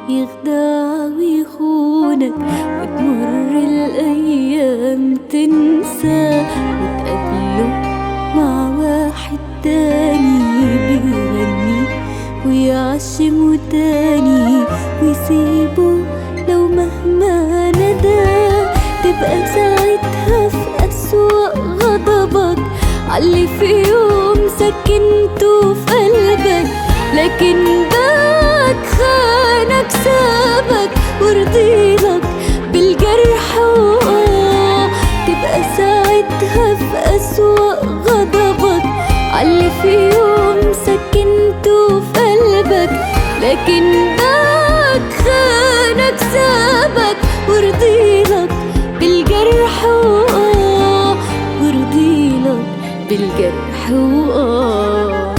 يخدع ويخونك وتمر الأيام تنسى وتقابله مع واحد تاني بيغني ويعشمه تاني ويسيبه لو مهما ندى تبقى ساعتها في أسوأ غضبك علي في يوم سكنته في قلبك لكن باك خانك سابك ورضيلك بالجرح وآه تبقى ساعتها في أسوأ غضبك علي في يوم سكنته في قلبك لكن باك خانك سابك ورضيلك بالجرح وآه ورضيلك بالجرح وآه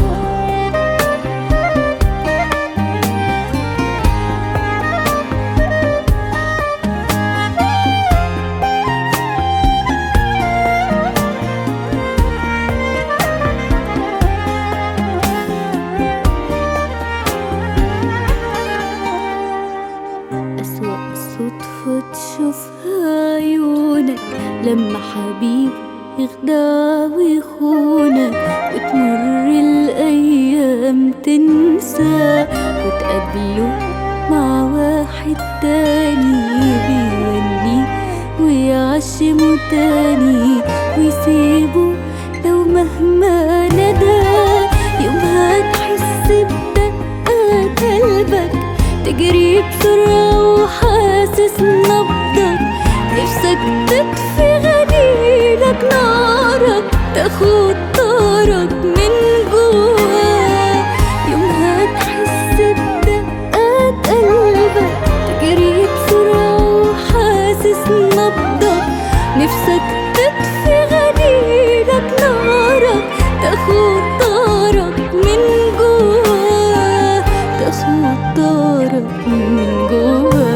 أسوأ صدفة تشوفها عيونك لما حبيب يخدع ويخونك وتمر الأيام تنسى وتقابله مع واحد تاني بيغني ويعشمه تاني ويسيبه لو مهما ندى يومها تحس بدقات قلبك تجري بسرعة وحاسس نبضك نفسك تطفي غليلك نارك تاخد طارك من جوا يومها تحس بدقات قلبك تجري بسرعة وحاسس نبضك نفسك تطفي غليلك نارك تاخد طارك من جوا تاخد طارك من جوا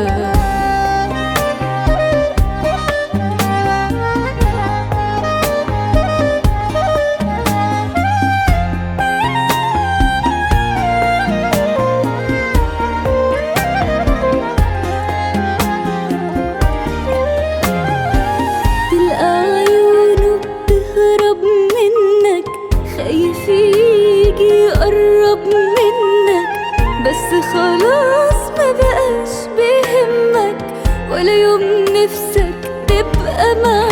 تلقى عيونه بتهرب منك خايف يجي يقرب منك بس خلاص ما بقاش بيهمك ولا يوم نفسك تبقى معاه